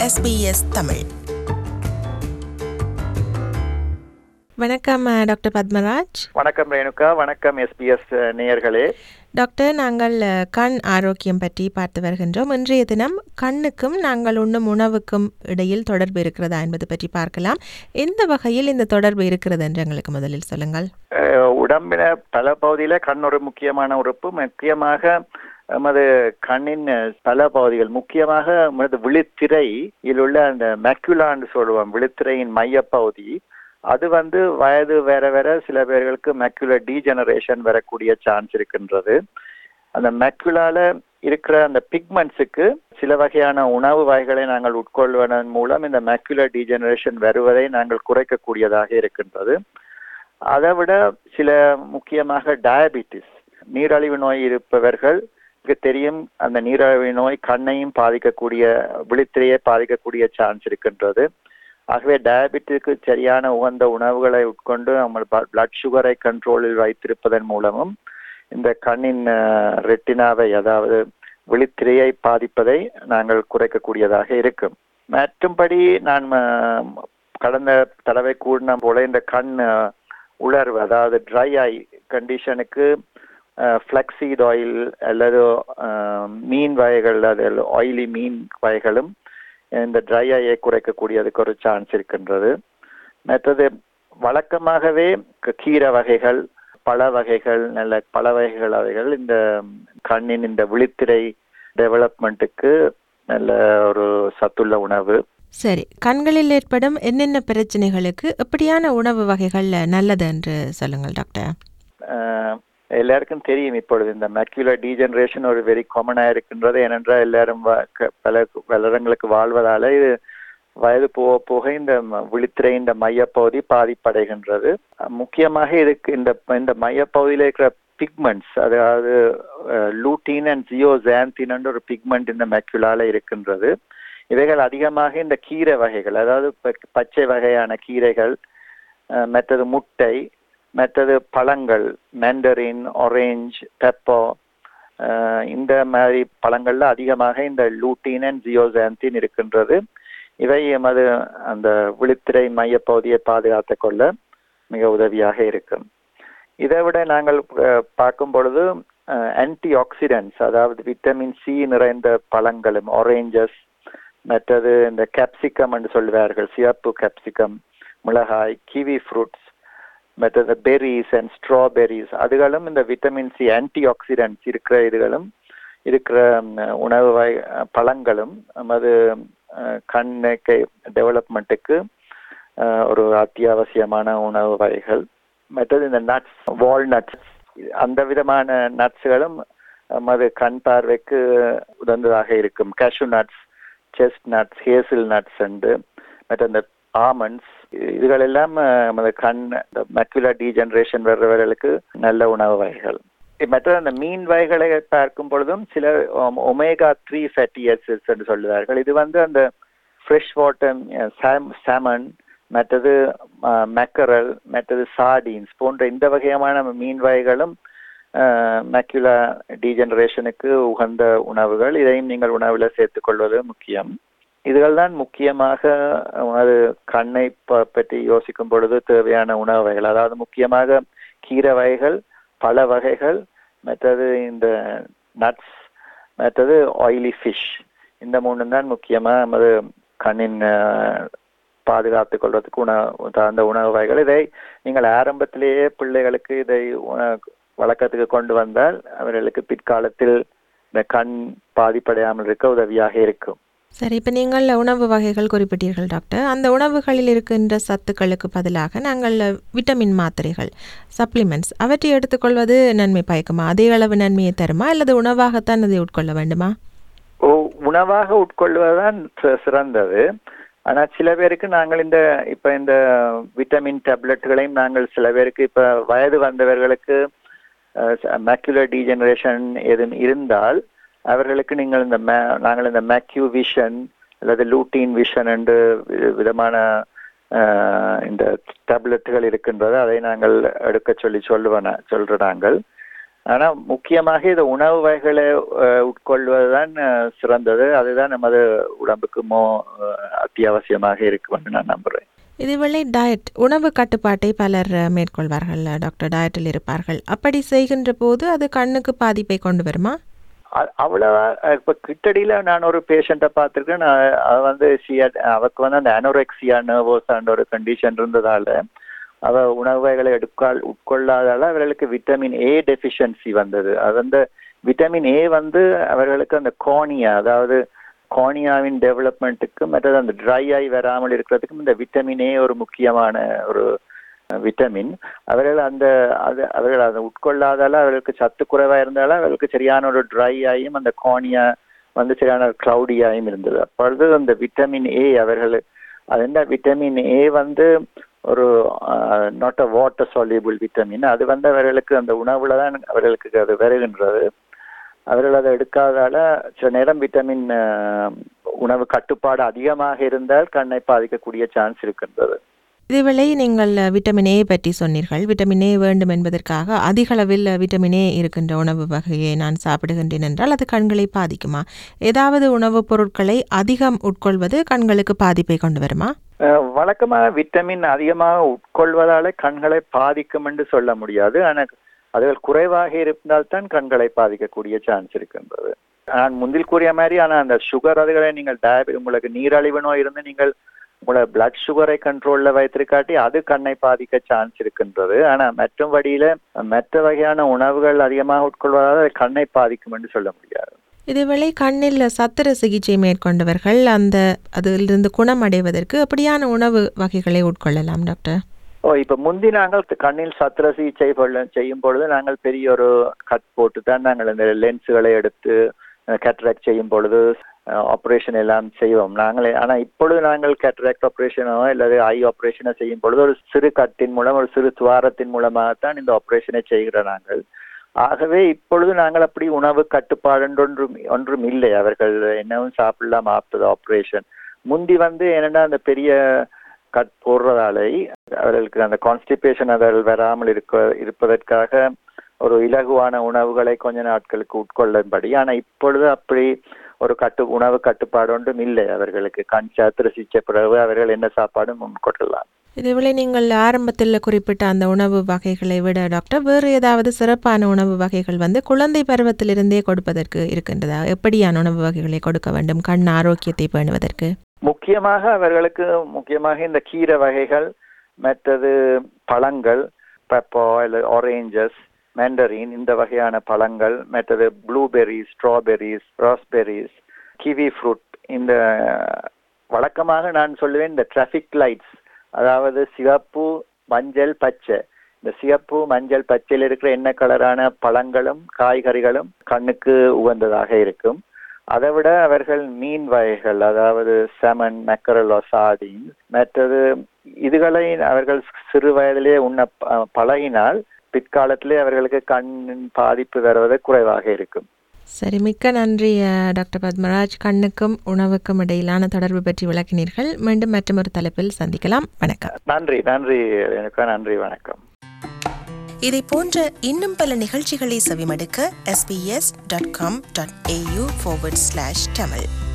SBS Tamil வணக்கம் அஹ், doctor Padmaraj வணக்கம் ரேணுகா வணக்கம் எஸ்பிஎஸ் நேயர்களே டாக்டர் நாங்கள் அஹ், கண் ஆரோக்கியம் பற்றி பார்த்து வருகின்றோம் இன்றைய தினம் கண்ணுக்கும் நாங்கள் உண்ணும் உணவுக்கும் இடையில் தொடர்பு இருக்கிறதா என்பது பற்றி பார்க்கலாம் எந்த வகையில் இந்த தொடர்பு இருக்கிறது என்று எங்களுக்கு முதலில் சொல்லுங்கள் அஹ், உடம்பின பல பகுதியில கண் ஒரு முக்கியமான உறுப்பு முக்கியமாக நமது கண்ணின் அஹ், பல பகுதிகள் முக்கியமாக நமது விழித்திரை இதில் உள்ள அந்த மெக்குலான்னு சொல்லுவோம் விழித்திரையின் மையப்பகுதி அது வந்து வயது வேற வேற சில பேர்களுக்கு மெக்குலர் டீஜெனரேஷன் வரக்கூடிய சான்ஸ் இருக்கின்றது அந்த மெக்குலால இருக்கிற அந்த பிக்மெண்ட்ஸுக்கு சில வகையான உணவு வகைகளை நாங்கள் உட்கொள்வதன் மூலம் இந்த மெக்குலர் டீஜெனரேஷன் வருவதை நாங்கள் குறைக்கக்கூடியதாக இருக்கின்றது அதை விட சில முக்கியமாக டயபிட்டிஸ் நீரழிவு நோய் இருப்பவர்கள் தெரியும் அந்த நீரழிவு நோய் கண்ணையும் பாதிக்கக்கூடிய விழித்திரையை பாதிக்கக்கூடிய சான்ஸ் இருக்கின்றது ஆகவே டயபெட்டிக்கு சரியான உகந்த உணவுகளை உட்கொண்டு நம்ம பிளட் சுகரை கண்ட்ரோலில் வைத்திருப்பதன் மூலமும் இந்த கண்ணின் ரெட்டினாவை அதாவது விழித்திரையை பாதிப்பதை நாங்கள் குறைக்கக்கூடியதாக இருக்கும் மற்றும்படி நான் அஹ், கடந்த தடவை கூடின போல இந்த கண் அஹ், உலர்வு அதாவது ட்ரை ஐ கண்டிஷனுக்கு ஃப்ளக்ஸீட் ஆயில் அல்லது அஹ், மீன் வகைகள் அது ஆயிலி மீன் வகைகளும் இந்த ட்ரை ஐயை குறைக்கக்கூடியதுக்கு ஒரு சான்ஸ் இருக்கின்றது மற்றது வழக்கமாகவே க- கீரை வகைகள் பழ வகைகள் நல்ல பழ வகைகள் வகைகள் இந்த கண்ணின் இந்த விழித்திரை டெவலப்மெண்ட்டுக்கு நல்ல ஒரு சத்துள்ள உணவு சரி கண்களில் ஏற்படும் என்னென்ன பிரச்சனைகளுக்கு எப்படியான உணவு வகைகள் நல்லது என்று சொல்லுங்கள் டாக்டர் அஹ், எல்லாருக்கும் தெரியும் இப்பொழுது இந்த மெக்யூலர் டீஜெனரேஷன் ஒரு வெரி காமனாக இருக்கின்றது ஏனென்றால் எல்லாரும் வ- க- பல வருடங்களுக்கு வாழ்வதால இது வயது போக போக இந்த ம- விழித்திரை இந்த மையப்பகுதி பாதிப்படைகின்றது அஹ், முக்கியமாக இதுக்கு இந்த இந்த மையப்பகுதியில் இருக்கிற பிக்மெண்ட்ஸ் அதாவது லூட்டின் அண்ட் ஜியோசாந்தின் ஒரு பிக்மெண்ட் இந்த மெக்யூலால இருக்கின்றது இவைகள் அதிகமாக இந்த கீரை வகைகள் அதாவது ப- பச்சை வகையான கீரைகள் அஹ், மற்றது முட்டை மற்றது பழங்கள் மேண்டரின் ஆரேஞ்ச் பெப்போ இந்த மாதிரி பழங்கள்ல அதிகமாக இந்த லூட்டின் அண்ட் ஜியோசாந்தின் இருக்கின்றது இவை எமது அந்த விழித்திரை மையப்பகுதியை பாதுகாத்துக் கொள்ள மிக உதவியாக இருக்கும் இதை விட நாங்கள் அஹ், பார்க்கும் பொழுது ஆன்டி ஆக்சிடென்ட்ஸ் அதாவது விட்டமின் சி நிறைந்த பழங்களும் ஆரேஞ்சஸ் மற்றது இந்த கேப்சிகம் என்று சொல்வார்கள் சிவப்பு கேப்சிகம் மிளகாய் கிவி ஃப்ரூட்ஸ் மற்றது பெரிஸ் அண்ட் ஸ்ட்ராபெரிஸ் அதுகளும் இந்த விட்டமின் சி ஆன்டி ஆக்சிடென்ட்ஸ் இருக்கிற இதுகளும் இருக்கிற ம், உணவு வகை பழங்களும் நமது அஹ், கண்ணுக்கு டெவலப்மெண்ட்டுக்கு ஒரு அத்தியாவசியமான உணவு வகைகள் மற்றது இந்த நட்ஸ் வால்நட்ஸ் அந்த விதமான நட்ஸ்களும் நமது கண் பார்வைக்கு உகந்ததாக இருக்கும் cashew nuts chestnuts hazelnuts and மற்ற இந்த ஆமண்ட்ஸ் இதுகள் எல்லாம் அஹ், நமது கண் மெக்குலர் டீஜெனரேஷன் வர்றவர்களுக்கு நல்ல உணவு வகைகள் மற்ற அந்த மீன் வகைகளை பார்க்கும் பொழுதும் சில ஒமேகா த்ரீ ஃபேட்டி ஆசிட்ஸ் என்று சொல்லுவார்கள் இது வந்து அந்த ஃப்ரெஷ் வாட்டர் சாமன் மற்றது மெக்கரல் மற்றது சார்டீன்ஸ் போன்ற இந்த வகையான மீன் வகைகளும் மெக்குலா டீஜெனரேஷனுக்கு உகந்த உணவுகள் இதையும் நீங்கள் உணவில் சேர்த்துக்கொள்வது முக்கியம் இதுகள் தான் முக்கியமாக அது கண்ணை ப- பற்றி யோசிக்கும் பொழுது தேவையான உணவு வகைகள் அதாவது முக்கியமாக கீரை வகைகள் பழ வகைகள் மற்றது இந்த நட்ஸ் மற்றது ஆயிலி ஃபிஷ் இந்த மூணு தான் முக்கியமாக நமது கண்ணின் அஹ், பாதுகாத்துக் கொள்வதற்கு உணவு சார்ந்த உணவு வகைகள் இதை நீங்கள் ஆரம்பத்திலேயே பிள்ளைகளுக்கு இதை உண- வழக்கத்துக்கு கொண்டு வந்தால் அவர்களுக்கு பிற்காலத்தில் இந்த கண் பாதிப்படையாமல் இருக்க உதவியாக இருக்கும் சரி இப்போ நீங்கள் உணவு வகைகள் குறிப்பிட்டீர்கள் டாக்டர் அந்த உணவுகளில் இருக்கின்ற சத்துக்களுக்கு பதிலாக நாங்கள் விட்டமின் மாத்திரைகள் சப்ளிமெண்ட்ஸ் அவற்றை எடுத்துக்கொள்வது நன்மை பயக்குமா அதே அளவு நன்மையை தருமா அல்லது உணவாகத்தான் அதை உட்கொள்ள வேண்டுமா ஓ உணவாக உட்கொள்வதுதான் சி- சிறந்தது ஆனா சில பேருக்கு நாங்கள் இந்த இப்ப இந்த விட்டமின் டேப்லெட்டுகளையும் நாங்கள் சில பேருக்கு இப்ப வயது வந்தவர்களுக்கு மேக்குலர் டீஜெனரேஷன் எதுவும் இருந்தால் அவர்களுக்கு நீங்கள் இந்த மே- நாங்கள் இந்த மேக்யூ விஷன் அல்லது லூட்டீன் விஷன் என்று வி- விதமான அஹ், இந்த டேப்லெட்டுகள் இருக்கின்றது அதை நாங்கள் எடுக்க சொல்லி சொல்லுவன சொல்ற நாங்கள் ஆனா முக்கியமாக இது உணவு வகைகளை அஹ், உட்கொள்வதுதான் அஹ், சிறந்தது அதுதான் நமது உடம்புக்கு மோ அஹ், அத்தியாவசியமாக இருக்கும்னு நான் நம்புறேன் இதுவேளை டயட் உணவு கட்டுப்பாட்டை பலர் அஹ், மேற்கொள்வார்கள் அஹ், டாக்டர் டயட்டில் இருப்பார்கள் அப்படி செய்கின்ற போது அது கண்ணுக்கு பாதிப்பை கொண்டு வருமா அ- அவ்வளவா அஹ், இப்ப கிட்டடியில நான் ஒரு பேஷண்ட்டை பார்த்திருக்கேன் நான் அவ வந்து சியா அவருக்கு வந்து அந்த அனோரெக்சியா நர்வோசான்ற ஒரு கண்டிஷன் இருந்ததால அவ உணவு வகைகளை எடுக்கால் உட்கொள்ளாதால அவர்களுக்கு விட்டமின் ஏ டெஃபிஷியன்சி வந்தது அது வந்து விட்டமின் ஏ வந்து அவர்களுக்கு அந்த கோனியா அதாவது கோனியாவின் டெவலப்மெண்ட்டுக்கும் மற்றது அந்த ட்ரை ஆகி வராமல் இருக்கிறதுக்கும் இந்த விட்டமின் ஏ ஒரு முக்கியமான ஒரு விட்டமின் அவர்கள் அந்த அது அவர்கள் அதை உட்கொள்ளாதால அவர்களுக்கு சத்து குறைவா இருந்தாலும் அவர்களுக்கு சரியான ஒரு ட்ரை ஆகியும் அந்த கோனியா வந்து சரியான ஒரு கிளவுடியாயும் இருந்தது அப்பொழுது அந்த விட்டமின் ஏ அவர்கள் அது என்ன விட்டமின் ஏ வந்து ஒரு not a water soluble vitamin அது வந்து அவர்களுக்கு அந்த உணவுல தான் அவர்களுக்கு அது வருகின்றது அவர்கள் அதை எடுக்காதால சில நேரம் விட்டமின் அஹ், உணவு கட்டுப்பாடு அதிகமாக இருந்தால் கண்ணை பாதிக்கக்கூடிய சான்ஸ் இருக்கின்றது இதுவேளை நீங்கள் அஹ், விட்டமின் ஏ பற்றி சொன்னீர்கள் விட்டமின் ஏ வேண்டும் என்பதற்காக அதிக அளவில் அஹ், விட்டமின் ஏ இருக்கின்ற உணவு வகையை நான் சாப்பிடுகின்றேன் என்றால் அது கண்களை பாதிக்குமா ஏதாவது உணவுப் பொருட்களை அதிகம் உட்கொள்வது கண்களுக்கு பாதிப்பை கொண்டு வருமா அஹ் வழக்கமாக விட்டமின் அதிகமாக உட்கொள்வதால கண்களை பாதிக்கும் என்று சொல்ல முடியாது ஆனால் அதுகள் குறைவாக இருந்தால்தான் கண்களை பாதிக்கக்கூடிய சான்ஸ் இருக்கின்றது நான் முந்தில் கூறிய மாதிரி ஆனால் அந்த சுகர் அதுகளை நீங்கள் டயபெட் உங்களுக்கு நீரழிவு நோய் இருந்து நீங்கள் உங்களை பிளட் சுகரை கண்ட்ரோல்ல வைத்திருக்காட்டி அது கண்ணை பாதிக்க சான்ஸ் இருக்கின்றது ஆனா மற்ற வழியில மற்ற வகையான உணவுகள் அதிகமாக உட்கொள்வதால் அது கண்ணை பாதிக்கும் என்று சொல்ல முடியாது இதுவேளை கண்ணில் சத்திர சிகிச்சை மேற்கொண்டவர்கள் அந்த அதிலிருந்து குணமடைவதற்கு அப்படியான உணவு வகைகளை உட்கொள்ளலாம் டாக்டர் ஓ இப்ப முந்தி நாங்கள் கண்ணில் சத்திர சிகிச்சை கொள்ள- செய்யும் பொழுது நாங்கள் பெரிய ஒரு கட் போட்டு தான் நாங்கள் இந்த லென்ஸுகளை எடுத்து கேட்ராக்ட் செய்யும் பொழுது ஆப்ரேஷன் எல்லாம் செய்வோம் நாங்களே ஆனா இப்பொழுது நாங்கள் கேட்ராக்ட் ஆப்ரேஷனோ அல்லது ஐ ஆப்ரேஷனோ செய்யும் பொழுது ஒரு சிறு கட்டின் மூலம் ஒரு சிறு துவாரத்தின் மூலமாகத்தான் இந்த ஆப்ரேஷனை செய்கிறோம் நாங்கள் ஆகவே இப்பொழுது நாங்கள் அப்படி உணவு கட்டுப்பாடு ஒன்றும் ஒன்றும் இல்லை அவர்கள் என்னவும் சாப்பிடலாம் ஆப்டர் ஆப்ரேஷன் முந்தி வந்து என்னன்னா அந்த பெரிய கட் போடுறதாலே அவர்களுக்கு அந்த கான்ஸ்டிபேஷன் அவர்கள் வராமல் இருக்க இருப்பதற்காக ஒரு இலகுவான உணவுகளை கொஞ்ச நாட்களுக்கு உட்கொள்ளும்படி ஆனா இப்பொழுது அப்படி ஒரு கட்டு உணவு கட்டுப்பாடு ஒன்றும் இல்லை அவர்களுக்கு கண் சாத்திர சிகிச்சை பிறகு அவர்கள் என்ன சாப்பாடும் உட்கொள்ளலாம் இதேவேளை நீங்கள் ஆரம்பத்தில் குறிப்பிட்ட அந்த உணவு வகைகளை விட டாக்டர் வேறு ஏதாவது சிறப்பான உணவு வகைகள் வந்து குழந்தை பருவத்திலிருந்தே கொடுப்பதற்கு இருக்கின்றதா எப்படியான உணவு வகைகளை கொடுக்க வேண்டும் கண் ஆரோக்கியத்தை பேணுவதற்கு முக்கியமாக அவர்களுக்கு முக்கியமாக இந்த கீரை வகைகள் மற்றது பழங்கள் பெப்போ இல்லை ஆரேஞ்சஸ் மேண்டரின் இந்த வகையான பழங்கள் மற்றது blueberries strawberries raspberries kiwi fruit இந்த வழக்கமாக நான் சொல்லுவேன் இந்த டிராஃபிக் லைட்ஸ் அதாவது சிவப்பு மஞ்சள் பச்சை இந்த சிவப்பு மஞ்சள் பச்சையில் இருக்கிற என்ன கலரான பழங்களும் காய்கறிகளும் கண்ணுக்கு உகந்ததாக இருக்கும் அதை விட அவர்கள் மீன் வகைகள் அதாவது செமன் மெக்கரலோ சார்டின் மற்றது இதுகளை அவர்கள் சிறு வயதிலே உண்ண ப- பழகினால் பிற்காலத்திலே அவர்களுக்கு கண்ணின் பாதிப்பு வருவது குறைவாக இருக்கும் சரி மிக்க நன்றி அஹ், டாக்டர் பத்மராஜ் கண்ணுக்கும் உணவுக்கும் இடையிலான தொடர்பு பற்றி விளக்கினீர்கள் மீண்டும் மற்றொரு தலைப்பில் சந்திக்கலாம் வணக்கம் நன்றி நன்றி எனக்கு நன்றி வணக்கம் இதை போன்ற இன்னும் பல நிகழ்ச்சிகளை செவிமடுக்க sbs.com.au forward slash tamil